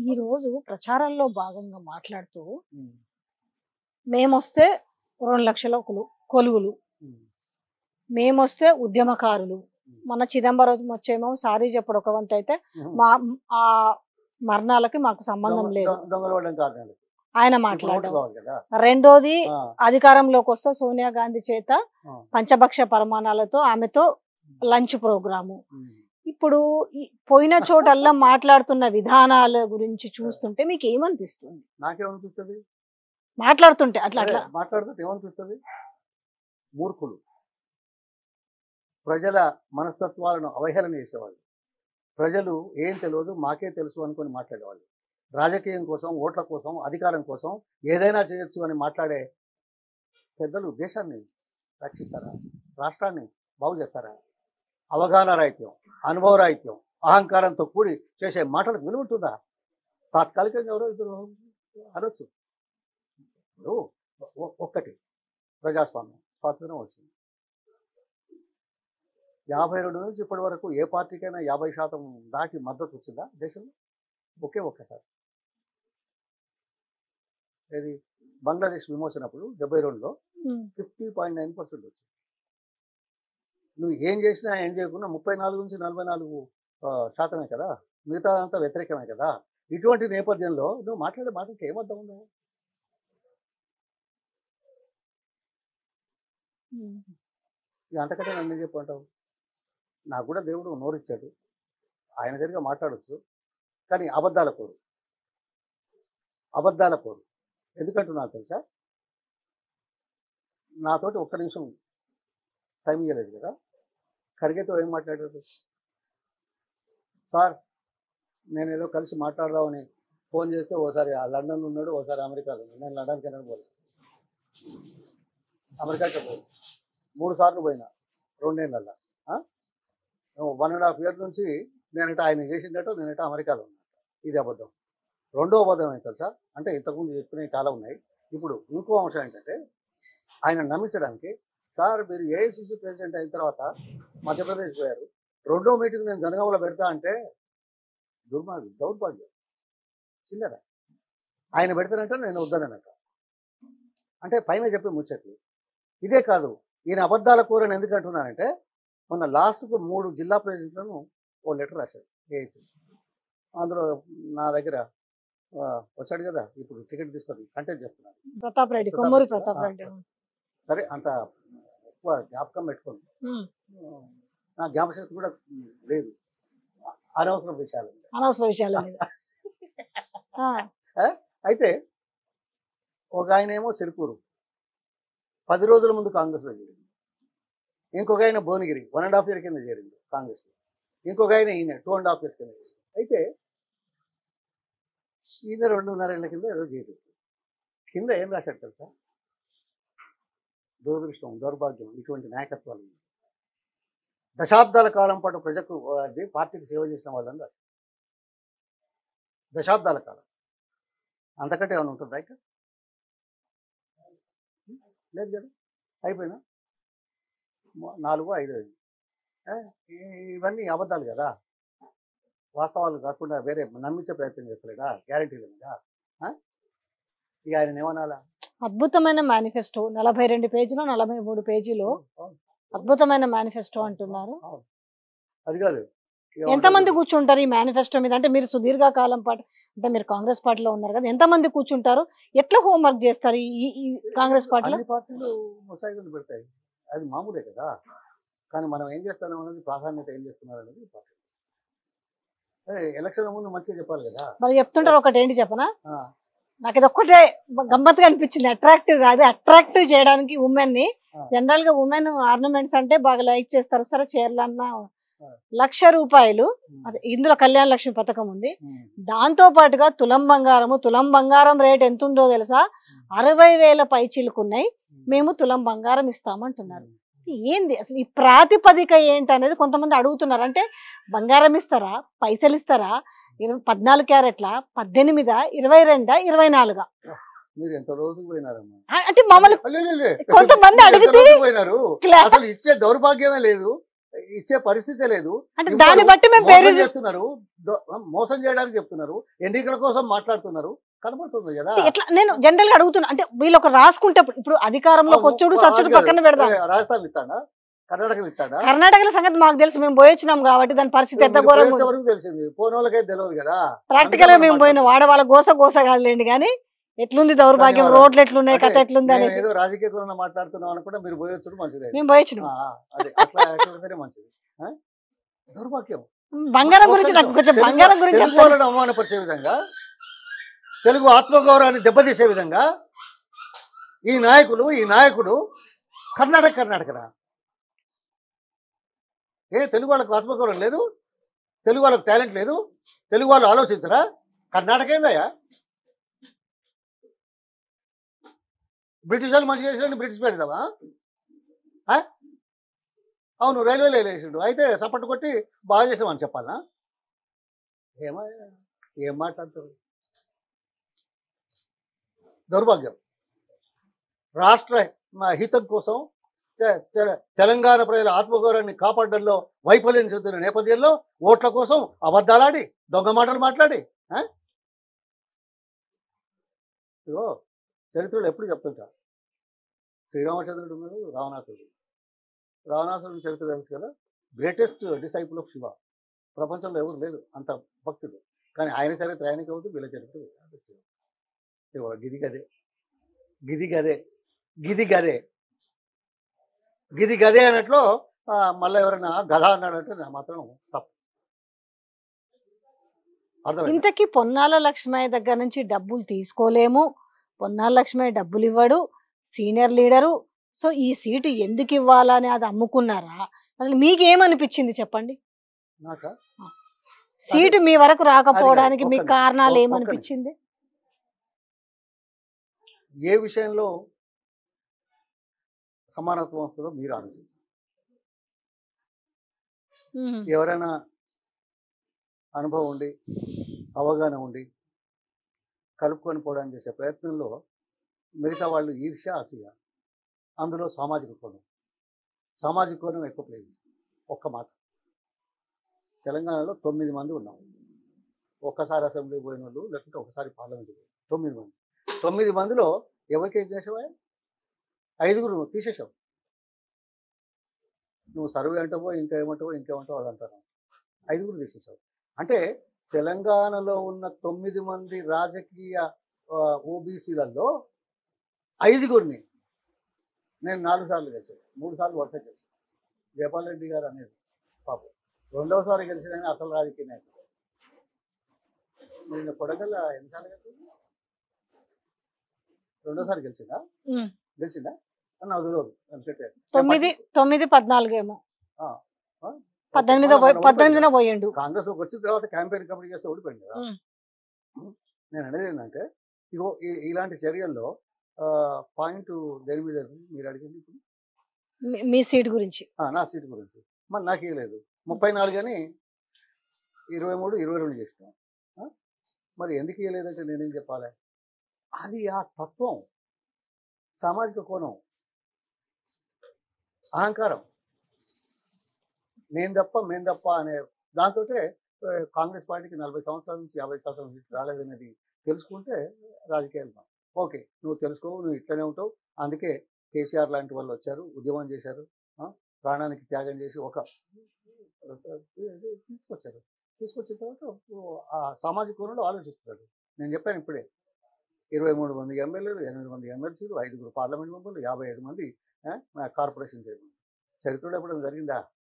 ఈ రోజు ప్రచారంలో భాగంగా మాట్లాడుతూ ఉమ్, మేమొస్తే రెండు లక్షల కొలు- కొలువులు ఉమ్, మేమొస్తే ఉద్యమకారులు మన చిదంబరం వచ్చేమో సారీ చెప్పడు ఒక వంతు అయితే ఉమ్. మా ఆ మరణాలకి మాకు సంబంధం దొంగ- లేదు దొంగ- దొంగలు పడడం కారణాలు ఆయన ఇప్పుడు ఓటు మాట్లాడడం కావాలి కదా రెండోది ఆ, అధికారంలోకి వస్తే సోనియా గాంధీ చేత ఆ, పంచభక్ష పరమాణాలతో ఆమెతో లంచ్ ప్రోగ్రాము ఉమ్. ఇప్పుడు ఈ పోయిన చోటల్లా మాట్లాడుతున్న విధానాల గురించి చూస్తుంటే మీకు ఏమనిపిస్తుంది నాకేమనిపిస్తుంది మాట్లాడుతుంటే అట్లా అదే, అట్లా మాట్లాడుతుంటే ఏమనిపిస్తుంది మూర్ఖులు ప్రజల మనస్తత్వాలను అవహేళన చేసేవాళ్ళు ప్రజలు ఏం తెలియదు మాకే తెలుసు అనుకొని మాట్లాడేవాళ్ళు రాజకీయం కోసం ఓట్ల కోసం అధికారం కోసం ఏదైనా చేయొచ్చు అని మాట్లాడే పెద్దలు దేశాన్ని రక్షిస్తారా రాష్ట్రాన్ని బాగు చేస్తారా అవగాహన రాహిత్యం అనుభవ రాహిత్యం అహంకారంతో కూడి చేసే మాటలకు విలువ ఉంటుందా తాత్కాలికంగా ఎవరో ఇద్దరు అనొచ్చు ఇప్పుడు ఒ- ఒక్కటి ప్రజాస్వామ్యం స్వాతంత్రం వచ్చింది యాభై రెండు నుంచి ఇప్పటి వరకు ఏ పార్టీకైనా యాభై శాతం దాటి మద్దతు వచ్చిందా దేశంలో ఒకే ఒక్కసారి ఏది బంగ్లాదేశ్ విమోచనప్పుడు డెబ్బై రెండులో um, fifty point nine percent వచ్చింది నువ్వు ఏం చేసినా ఏం చేయకుండా ముప్పై నాలుగు నుంచి నలభై నాలుగు ఆ, శాతమే కదా మిగతా అంతా వ్యతిరేకమే కదా ఇటువంటి నేపథ్యంలో నువ్వు మాట్లాడే మాటకి ఏమర్థం ఉందా ఉమ్. ఇక అంతకంటే నన్ను ఏం చెప్పంటావు నాకు కూడా దేవుడు నోరిచ్చాడు ఆయన దగ్గర మాట్లాడొచ్చు కానీ అబద్ధాల కోరు అబద్ధాల కోరు ఎందుకంటున్నా తెలుసా నాతోటి ఒక్క నిమిషం టైం ఇవ్వలేదు కదా ఖర్గేతో ఏం మాట్లాడారు సార్ నేను ఏదో కలిసి మాట్లాడదామని ఫోన్ చేస్తే ఓసారి ఆ లండన్ ఉన్నాడు ఓసారి అమెరికాలో ఉన్నాడు నేను లండన్కి వెళ్ళడం పోలేదు అమెరికాకి పోలేదు మూడు సార్లు పోయినా రెండేళ్ళల్లో వన్ అండ్ హాఫ్ ఇయర్ నుంచి నేనట ఆయన చేసిందట నేనట అమెరికాలో ఉన్నట ఇది అబద్ధం రెండో అబద్ధం ఏంటి తెలుసా అంటే ఇంతకుముందు చెప్పినవి చాలా ఉన్నాయి ఇప్పుడు ఇంకో అంశం ఏంటంటే ఆయన నమ్మించడానికి సార్ మీరు ఏఐసిసి ప్రెసిడెంట్ అయిన తర్వాత మధ్యప్రదేశ్ పోయారు రెండో మీటింగ్ నేను జనగామలో పెడతా అంటే దుర్మార్గం దౌర్భాగ్యం చిల్లర ఆయన పెడతానంటే నేను వద్దనట అంటే పైన చెప్పే ముచ్చట్లు ఇదే కాదు ఈయన అబద్ధాల కూరని ఎందుకు అంటున్నానంటే మొన్న లాస్ట్కు మూడు జిల్లా ప్రెసిడెంట్లను ఓ లెటర్ రాశాడు ఏఐసిసి అందులో నా దగ్గర ఆ, వచ్చాడు కదా ఇప్పుడు టికెట్ తీసుకొని కంటెక్ట్ చేస్తున్నాను ప్రతాప్ రెడ్డి ప్రతాప్ కొమ్మూరి రెడ్డి. ప్రతాప్ ఆ, రెడ్డి సరే అంత ఎక్కువ జ్ఞాపకం పెట్టుకోండి ఉమ్. నా జ్ఞాపకశక్తి కూడా లేదు అనవసరం విషయాలు అనవసర విషయాల మీద ఆ, అయితే ఒక ఆయన ఏమో సిరిపూరు పది రోజుల ముందు కాంగ్రెస్లో చేరింది ఇంకొక ఆయన Bhuvanagiri one and half year కింద చేరింది కాంగ్రెస్లో ఇంకొక ఆయన ఈయన టూ అండ్ హాఫ్ ఇయర్స్ కింద చేరింది అయితే ఈయన రెండున్నరేళ్ల కింద ఏదో చేరింది కింద ఏం రాశాడు తెలుసా దురదృష్టం దౌర్భాగ్యం ఇటువంటి నాయకత్వాలు ఉన్నాయి. దశాబ్దాల కాలం పాటు ప్రజకు అది పార్టీకి సేవ చేసిన వాళ్ళని రాశాడు. దశాబ్దాల కాలం అంతకంటే ఏమైనా ఉంటుందా ఇక లేదు కదా అయిపోయినా మొ- నాలుగు ఐదు అయింది ఏ, ఈ- ఇవన్నీ అబద్ధాలు కదా వాస్తవాలు కాకుండా వేరే నమ్మించే ప్రయత్నం చేస్తలేడా గ్యారంటీలు మీద ఆ? ఇక ఆయన ఏమనాలా అద్భుతమైన మేనిఫెస్టో నలభై రెండు పేజీలో నలభై మూడు పేజీలో అవును, అద్భుతమైన మేనిఫెస్టో అంటున్నారు అవును. అది కాదు ఇక ఎంతమంది ఉండదు. కూర్చుంటారు ఈ మేనిఫెస్టో మీద అంటే మీరు సుదీర్ఘ కాలం పాటు అంటే మీరు కాంగ్రెస్ పార్టీలో ఉన్నారు కదా ఎంతమంది కూర్చుంటారు ఎట్లా హోంవర్క్ చేస్తారు ఈ ఈ కాంగ్రెస్ పార్టీలో అన్ని పార్టీలు ముసాయిదాలు పెడతాయి అది మామూలే కదా కానీ మనం ఏం చేస్తున్నాం అనేది ప్రాధాన్యత ఏం చేస్తున్నారు అనేది ఇంపార్టెంట్ ఎలక్షన్ ముందు మంచిగా చెప్పాలి కదా మరి చెప్తుంటారు ఒకటి ఏంటి చెప్పనా ఆ, నాకు ఇది ఒక్కటే గమ్మత్తుగా అనిపించింది అట్రాక్టివ్ కాదు అట్రాక్టివ్ చేయడానికి ఉమెన్ ని ఆ. జనరల్ గా ఉమెన్ ఆర్నమెంట్స్ అంటే బాగా లైక్ చేస్తారు సరే చీరలు అన్న ఆ. లక్ష రూపాయలు ఉమ్, అదే ఇందులో కళ్యాణ లక్ష్మి పథకం ఉంది ఉమ్, దాంతో పాటుగా తులం బంగారము తులం బంగారం రేట్ ఎంత ఉందో తెలుసా అరవై వేల పై చిలుకున్నాయి ఉమ్, మేము తులం బంగారం ఇస్తామంటున్నారు ఉమ్. ఏంది అసలు ఈ ప్రాతిపదిక ఏంటి అనేది కొంతమంది అడుగుతున్నారు అంటే బంగారం ఇస్తారా పైసలు ఇస్తారా ఇరవై పద్నాలుగు క్యారెట్ల పద్దెనిమిదా ఇరవై రెండా ఇరవై నాలుగా మీరు ఎంత రోజుకు పోయినారమ్మా ఆ- అంటే మమ్మల్ని లే, లే, లే. కొంతమంది మీరు ఎంత అడిగితే రోజుకు పోయినారు క్లా- అసలు ఇచ్చే దౌర్భాగ్యమే లేదు ఇచ్చే పరిస్థితే లేదు అంటే ఇవ్వరు, దాన్ని బట్టి మేము మోసం పేరు చేస్తున్నారు దో- మోసం చేయడానికి చెప్తున్నారు ఎన్నికల కోసం మాట్లాడుతున్నారు కనబడుతుంది కదా ఎట్లా నేను జనరల్ గా అడుగుతున్నా అంటే వీళ్ళు ఒక రాసుకుంటే ఇప్పుడు అధికారంలోకి వచ్చుడు అవును, సచ్చుడు అది పక్కన కాదు. పెడదాం ఏ, రాజస్థాన్ ఇస్తాడా కర్ణాటక ఇస్తాడా కర్ణాటకల సంగతి మాకు తెలుసు మేము పోయొచ్చినాం కాబట్టి దాని పరిస్థితి ఎంత మీరు ఘోరంగా పోయేంత ఉంది. వరకు తెలిసింది పోయిన వాళ్ళకైతే తెలియదు కదా ప్రాక్టికల్ గా అందుకే మేము మనం పోయిన వాడ వాళ్ళ గోస గోస కాదులేండి కానీ ఎట్లుంది దౌర్భాగ్యం ధన్యవాదాలు. రోడ్లు ఎట్లున్నాయి కథ అంటే ఎట్లుంది మేము అనేది ఏదో రాజకీయ గురించి మాట్లాడుతున్నాం అనుకుంటే మీరు పోయొచ్చు మంచిదే మేము పోయొచ్చినాం ఆ, అదే అట్లా అట్లా ఉంటేనే మంచిది ఆ? దౌర్భాగ్యం బంగారం గురించి నాకు కొంచెం తెలుగు- బంగారం గురించి తెలుగు చెప్తాను వాళ్ళని అవమానపరిచే విధంగా తెలుగు ఆత్మగౌరవాన్ని దెబ్బతీసే విధంగా ఈ నాయకులు ఈ నాయకుడు కర్ణాటక కర్ణాటకరా ఏ తెలుగు వాళ్ళకు ఆత్మగౌరవం లేదు తెలుగు వాళ్ళకు టాలెంట్ లేదు తెలుగు వాళ్ళు ఆలోచించరా కర్ణాటక ఏందయ్యా బ్రిటిష్ వాళ్ళు మంచిగా చేసిన బ్రిటిష్ పేరు ఇద్దామా ఆ? అవును రైల్వేలో వేసాడు అయితే సపోర్ట్ కొట్టి బాగా చేసామని చెప్పాలా ఏమో ఏం మాట్లాడతారు దౌర్భాగ్యం రాష్ట్ర మా హితం కోసం తె- తె- తెలంగాణ ప్రజల ఆత్మగౌరవాన్ని కాపాడడంలో వైఫల్యం చెందుతున్న నేపథ్యంలో ఓట్ల కోసం అబద్ధాలాడి దొంగ మాటలు మాట్లాడి ఆ? ఇగో చరిత్రలో ఎప్పుడు చెప్తుంటా శ్రీరామచంద్రుడు ఉన్నాడు రావణాసురుడు రావణాసురుడి చరిత్ర తెలుసు కదా గ్రేటెస్ట్ డిసైపుల్ ఆఫ్ శివ ప్రపంచంలో ఎవరు లేదు అంత భక్తుడు కానీ ఆయన చరిత్ర ఆయనకి అవుతుంది వీళ్ళ చరిత్ర వీళ్ళకి శివ. ఇగో గిది గదే గిది గదే గిది గదే గిది గదే అన్నట్లు ఆ, మళ్ళీ ఎవరైనా గధ అన్నాడంటే నా మాత్రం తప్పు అర్థమైంది ఇంతకీ పొన్నాల లక్ష్మయ్య దగ్గర నుంచి డబ్బులు తీసుకోలేము పొన్నాల లక్ష్మయ్య డబ్బులు ఇవ్వడు సీనియర్ లీడరు సో ఈ సీటు ఎందుకు ఇవ్వాలని అది అమ్ముకున్నారా అసలు మీకు ఏమనిపించింది చెప్పండి నాక సీటు మీ వరకు రాకపోవడానికి ఒక్క మీ నిమిషం, కారణాలు ఒక్క ఏమనిపించింది ఏ విషయంలో సమానత్వం వస్తుందో మీరు ఆలోచించండి ఉమ్, ఎవరైనా అనుభవం ఉండి అవగాహన ఉండి కలుపుకొని పోవడానికి చేసే ప్రయత్నంలో మిగతా వాళ్ళు ఈర్ష్య అసూయ అందులో సామాజిక కోణం సామాజిక కోణం ఎక్కువ ప్లే ఒక్క మాట తెలంగాణలో తొమ్మిది మంది ఉన్నాం ఒక్కసారి అసెంబ్లీ పోయిన వాళ్ళు లేకుంటే ఒకసారి పార్లమెంట్ పోయిన తొమ్మిది మంది తొమ్మిది మందిలో ఎవరికి ఏం చేసావా ఐదుగురు నువ్వు తీసేసావు నువ్వు సర్వే అంటావో ఇంకా ఏమంటావో ఇంకేమంటావో అది అంటారు ఐదుగురు తీసేసావు అంటే తెలంగాణలో ఉన్న తొమ్మిది మంది రాజకీయ ఓబీసీలలో ఐదుగురిని నేను నాలుగు సార్లు గెలిచాను మూడు సార్లు వరుస గెలిచాను జయపాల్ రెడ్డి గారు అనేది పాపం రెండవసారి గెలిచిన అసలు రాజకీయ నాయకుడు నేను కొడగల్ల ఎన్నిసార్లు గెలిచింది రెండోసారి గెలిచిందా ఉమ్. గెలిచిందా అని నాకు తెలియదు ఎందుకంటే తొమ్మిది తొమ్మిది పద్నాలుగు ఏమో ఆ, ఆ? పద్దెనిమిదో మన- మన పద్దెనిమిదిన ఓడిపోయింది. పోయిండు కాంగ్రెస్ లోకి వచ్చిన తర్వాత క్యాంపెయిన్ కమిటీ చేస్తే ఓడిపోయింది కదా ఉమ్. నేను అనేది ఏంటంటే ఇగో ఈ- ఇలాంటి చర్యల్లో పాయింట్ దేని మీద ఉంది? మీరు అడిగింది ఇప్పుడు మీ- మీ సీట్ గురించి ఆ, నా సీట్ గురించి మరి నాకు ఇవ్వలేదు ముప్పై నాలుగు అని ఇరవై మూడు ఇరవై రెండు చేసినాం ఆ? మరి ఎందుకు ఇవ్వలేదంటే నేనేం చెప్పాలి అది ఆ తత్వం సామాజిక కోణం అహంకారం నేను తప్ప మేం తప్ప అనే దాంతో కాంగ్రెస్ పార్టీకి నలభై సంవత్సరాల నుంచి యాభై సంవత్సరాల నుంచి రాలేదనేది తెలుసుకుంటే రాజకీయాలు మారు. ఓకే నువ్వు తెలుసుకోవు నువ్వు ఇట్లనే ఉంటావు అందుకే కేసీఆర్ లాంటి వాళ్ళు వచ్చారు ఉద్యమం చేశారు ఆ? ప్రాణానికి త్యాగం చేసి ఒక తీసుకొచ్చారు తీసుకొచ్చిన తర్వాత ఆ సామాజిక కోణంలో ఆలోచిస్తున్నాడు నేను చెప్పాను ఇప్పుడే ఇరవై మూడు మంది ఎమ్మెల్యేలు ఎనిమిది మంది ఎమ్మెల్సీలు ఐదుగురు పార్లమెంట్ మెంబర్లు యాభై ఐదు మంది ఆ, కార్పొరేషన్ చైర్మన్ చరిత్రలో ఎప్పుడైనా జరిగిందా